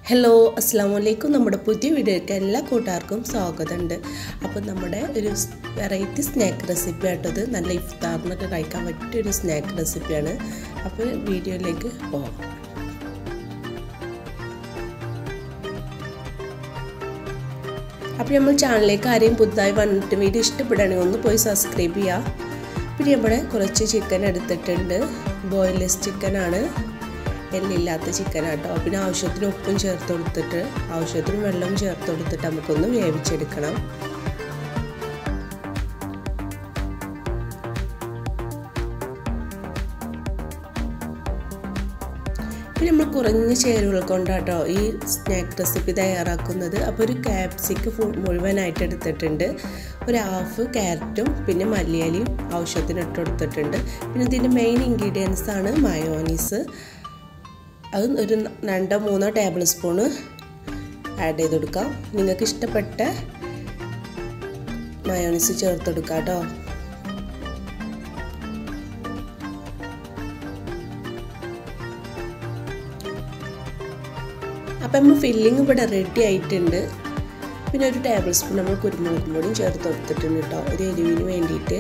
hello അസ്സാം വലൈക്കും നമ്മുടെ പുതിയ വീഡിയോയ്ക്ക് എല്ലാ കൂട്ടുകാർക്കും സ്വാഗതമുണ്ട് അപ്പോൾ നമ്മുടെ ഒരു വെറൈറ്റി സ്നാക്ക് റെസിപ്പി ആയിട്ടത് നല്ല ഇഫ്താറിനൊക്കെ കഴിക്കാൻ പറ്റിയ ഒരു സ്നാക്ക് റെസിപ്പിയാണ് അപ്പോൾ വീഡിയോയിലേക്ക് പോകാം അപ്പോൾ നമ്മൾ ചാനലിലേക്ക് ആരെയും പുതുതായി വന്നിട്ട് വീഡിയോ ഇഷ്ടപ്പെടുകയാണെങ്കിൽ ഒന്ന് പോയി സബ്സ്ക്രൈബ് ചെയ്യുക പിന്നെ നമ്മുടെ കുറച്ച് ചിക്കൻ എടുത്തിട്ടുണ്ട് ബോയിലെസ് ചിക്കനാണ് എല്ലില്ലാത്ത ചിക്കൻ കേട്ടോ പിന്നെ ആവശ്യത്തിന് ഉപ്പും ചേർത്ത് കൊടുത്തിട്ട് ആവശ്യത്തിന് വെള്ളം ചേർത്ത് കൊടുത്തിട്ട് നമുക്കൊന്ന് വേവിച്ചെടുക്കണം പിന്നെ നമ്മൾ കുറഞ്ഞ ചേരുവകൾ കൊണ്ടാട്ടോ ഈ സ്നാക്ക് റെസിപ്പി തയ്യാറാക്കുന്നത് അപ്പോൾ ഒരു ക്യാപ്സിക്ക് ഫുൾ മുഴുവനായിട്ട് എടുത്തിട്ടുണ്ട് ഒരു ഹാഫ് ക്യാരറ്റും പിന്നെ മല്ലിയലിയും ആവശ്യത്തിന് ഇട്ട് കൊടുത്തിട്ടുണ്ട് പിന്നെ ഇതിൻ്റെ മെയിൻ ഇൻഗ്രീഡിയൻസ് ആണ് മയോനീസ് അത് ഒരു രണ്ടോ മൂന്നോ ടേബിൾ സ്പൂണ് ആഡ് ചെയ്ത് കൊടുക്കാം നിങ്ങൾക്ക് ഇഷ്ടപ്പെട്ട മയോണീസ് ചേർത്ത് കൊടുക്കാം കേട്ടോ അപ്പം നമ്മൾ ഫില്ലിങ് ഇവിടെ റെഡി ആയിട്ടുണ്ട് പിന്നെ ഒരു ടേബിൾ സ്പൂൺ നമ്മൾ കുരുമുളക് പൊടിയും ചേർത്ത് കൊടുത്തിട്ടുണ്ട് കേട്ടോ ഒരു എരിവിന് വേണ്ടിയിട്ട്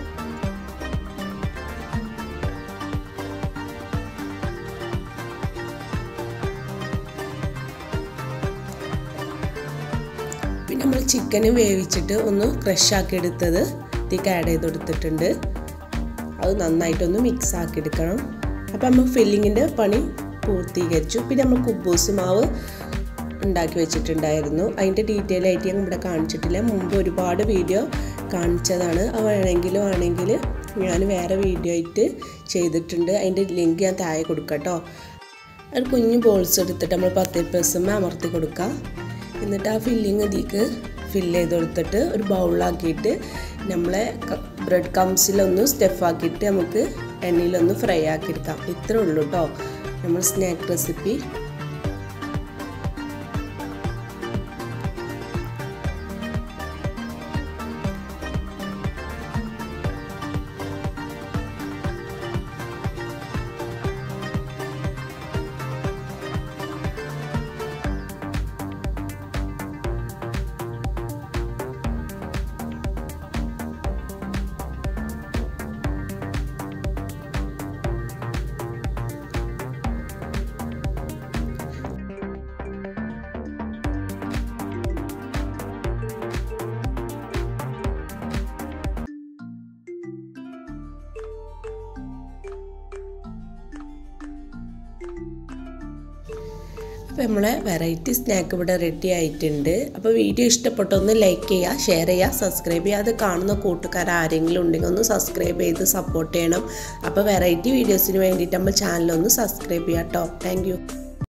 പിന്നെ നമ്മൾ ചിക്കന് വേവിച്ചിട്ട് ഒന്ന് ക്രഷ് ആക്കി എടുത്തത് ഇതിലേക്ക് ആഡ് ചെയ്ത് കൊടുത്തിട്ടുണ്ട് അത് നന്നായിട്ടൊന്ന് മിക്സ് ആക്കി എടുക്കണം അപ്പം നമ്മൾ ഫില്ലിങ്ങിൻ്റെ പണി പൂർത്തീകരിച്ചു പിന്നെ നമ്മൾ കുബൂസ് മാവ് ഉണ്ടാക്കി വെച്ചിട്ടുണ്ടായിരുന്നു അതിൻ്റെ ഡീറ്റെയിൽ ആയിട്ട് ഞാൻ ഇവിടെ കാണിച്ചിട്ടില്ല മുമ്പ് ഒരുപാട് വീഡിയോ കാണിച്ചതാണ് അത് വേണമെങ്കിലും ആണെങ്കിൽ ഞാൻ വേറെ വീഡിയോ ആയിട്ട് ചെയ്തിട്ടുണ്ട് അതിൻ്റെ ലിങ്ക് ഞാൻ താഴെ കൊടുക്കാം കേട്ടോ ഒരു കുഞ്ഞു ബോൾസ് എടുത്തിട്ട് നമ്മൾ പത്ത് പേഴ്സമ്മ അമർത്തി കൊടുക്കാം എന്നിട്ട് ആ ഫില്ലിങ് ഇതിലേക്ക് ഫില്ല് ചെയ്ത് കൊടുത്തിട്ട് ഒരു ബൗളാക്കിയിട്ട് നമ്മളെ ബ്രെഡ് കംസിലൊന്ന് സ്റ്റെഫാക്കിയിട്ട് നമുക്ക് എണ്ണയിലൊന്ന് ഫ്രൈ ആക്കിയെടുക്കാം ഇത്രേ ഉള്ളൂ കേട്ടോ നമ്മൾ സ്നാക്ക് റെസിപ്പി അപ്പോൾ നമ്മളെ വെറൈറ്റി സ്നാക്ക് ഇവിടെ റെഡി ആയിട്ടുണ്ട് അപ്പോൾ വീഡിയോ ഇഷ്ടപ്പെട്ടൊന്ന് ലൈക്ക് ചെയ്യുക ഷെയർ ചെയ്യുക സബ്സ്ക്രൈബ് ചെയ്യുക അത് കാണുന്ന കൂട്ടുകാർ ആരെങ്കിലും ഉണ്ടെങ്കിൽ ഒന്ന് സബ്സ്ക്രൈബ് ചെയ്ത് സപ്പോർട്ട് ചെയ്യണം അപ്പോൾ വെറൈറ്റി വീഡിയോസിന് വേണ്ടിയിട്ട് നമ്മൾ ചാനലൊന്ന് സബ്സ്ക്രൈബ് ചെയ്യാം കേട്ടോ താങ്ക്